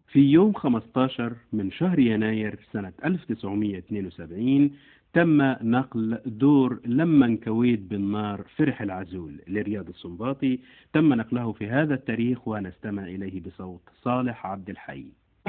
في يوم 15 من شهر يناير سنة 1972 تم نقل دور لما انكويت بالنار فرح العزول لرياض السنباطي تم نقله في هذا التاريخ ونستمع إليه بصوت صالح عبد الحي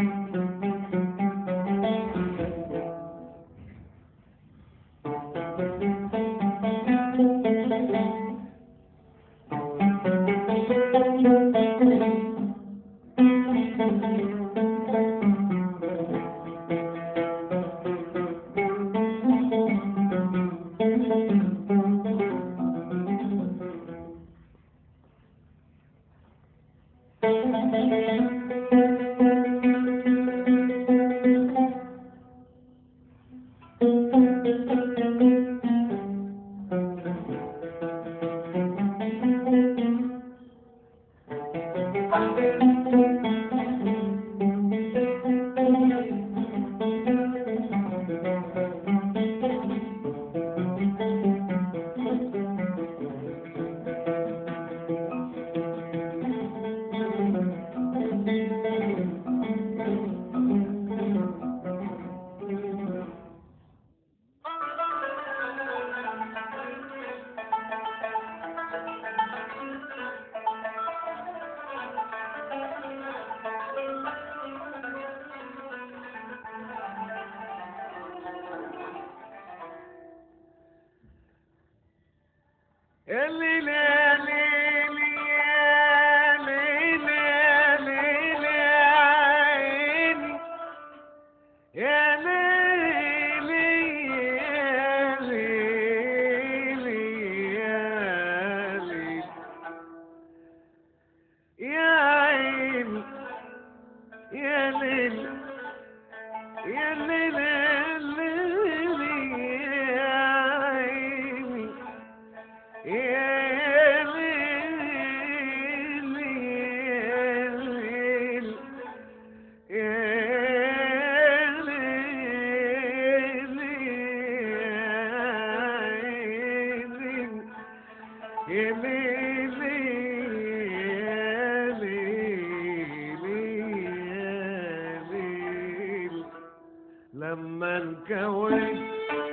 لما انكويت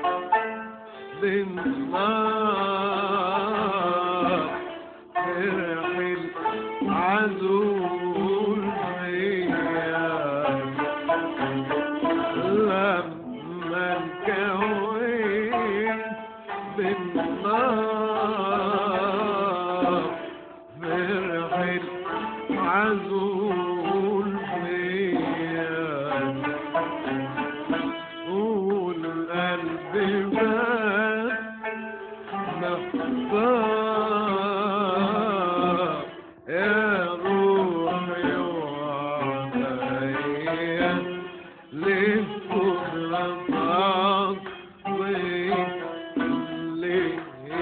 بالنار فرح العزول فيا لما انكويت بالنار فرح العزول فيا قول القلب بات محتار يا روحي وعليا ليه كل ليه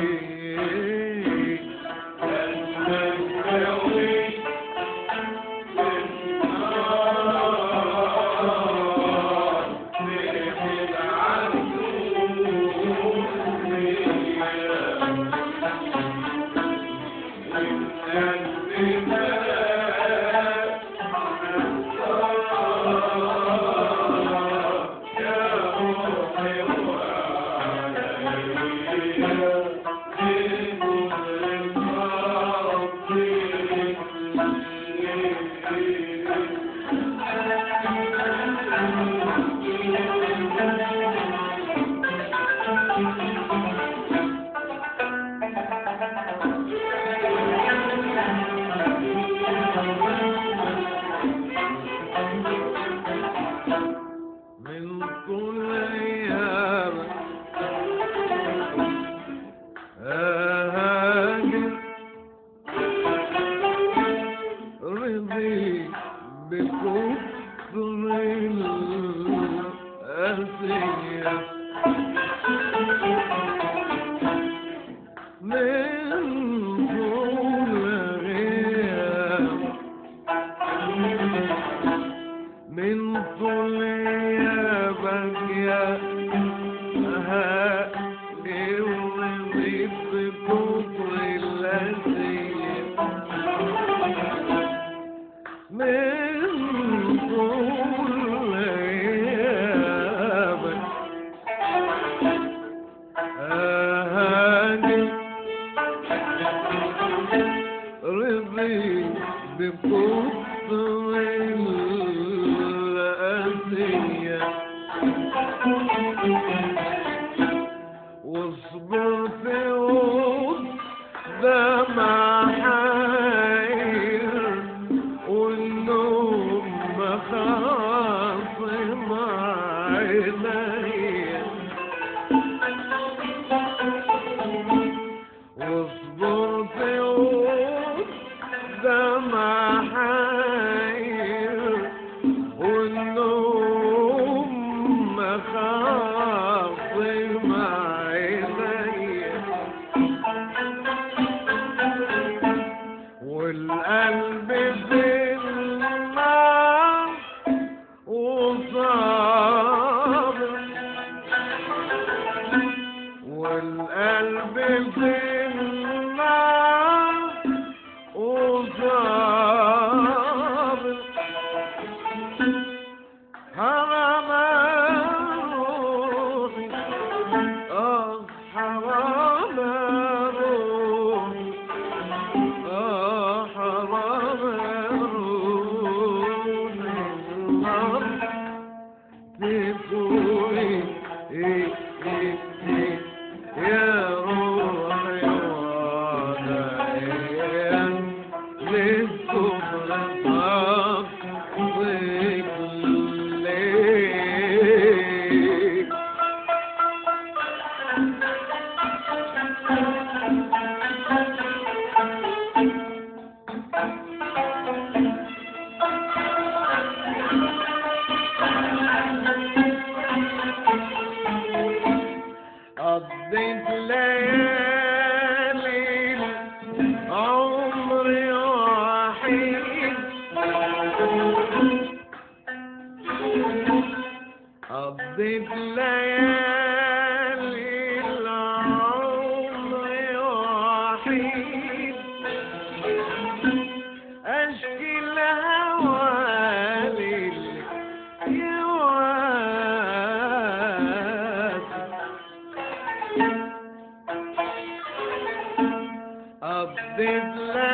من كل أيام أهاجر رضي بكفر الأسية من كل غياب من طول غيابك يا هادي ورضيت بكفر الأسية من طول حرام روحي آه حرام روحي آه حرام روحي النار تفوي إيه إيه إيه يا روحي وعدايا للكفر صفيك ليك قضيت ليالي عمري وحيد قضيت ليالي العمر وحيد أشكي الهوى لليواسي قضيت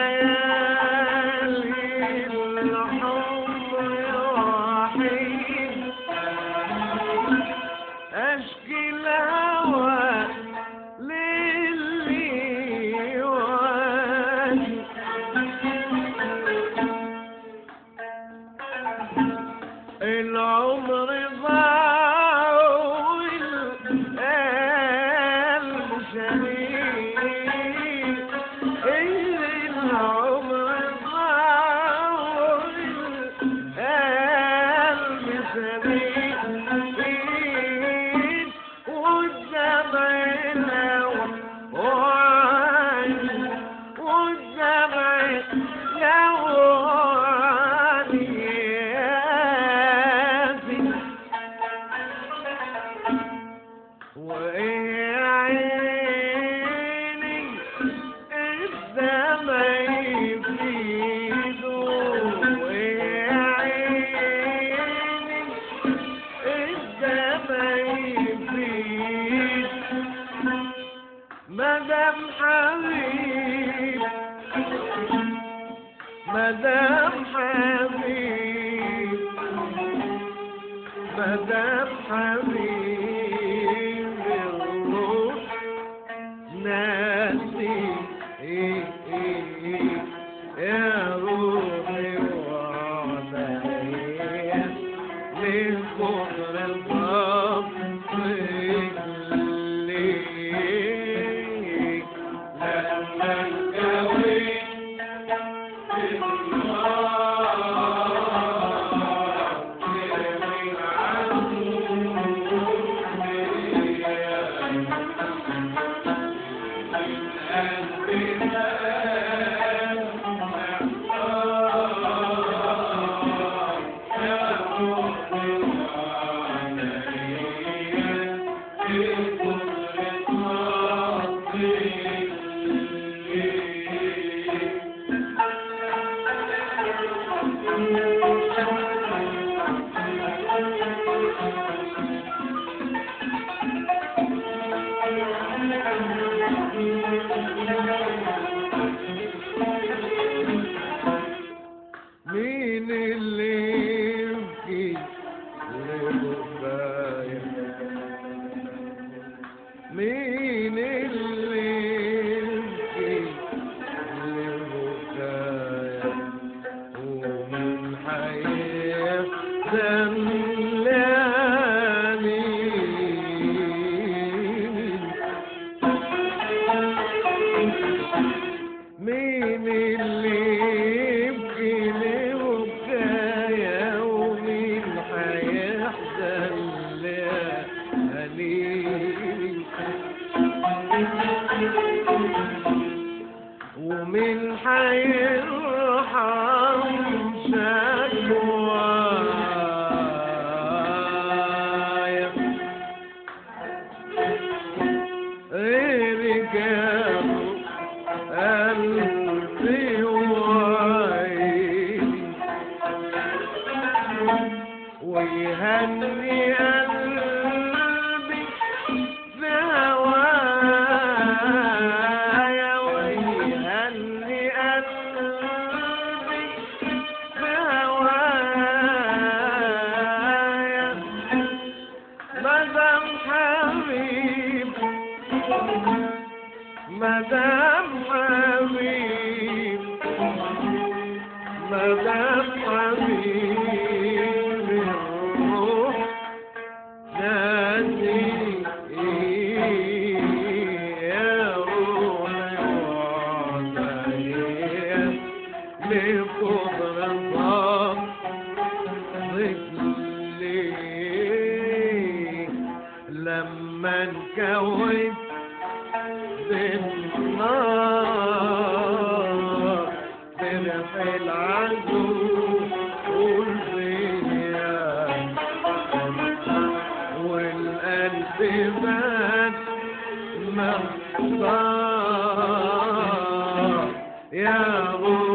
ليالي الحب وحيد أشكي الهوى للي وادي العمر ضاع والقلب شريك العمر ضاع والقلب شريك والدمع الهوى وعين والدمع لواني وإيه عيني الدمع يفيده وإيه عيني الدمع يفيد مدام حبيب مدام حبيب مدام حبيب الروح ناسي إيه إيه إيه يا روحي وعدايا للكفر الصفيك ليك لما الجويت مين اللي يبكي لبكايا مين اللي يبكي لبكايا ومن حيحزن مين اللي يبكي لبكايا ومين حيحزن لأهاليك ومن حيرحم شكوى ويهني قلبي في هوايا ويهني قلبي في هوايا مدام حبيب مدام حبيب مدام حبيب الروح نادي يا روح وعدي لقدر ضلي لما انكوت بالنار فرح العدو والغيا والقلب مات محصار يا غور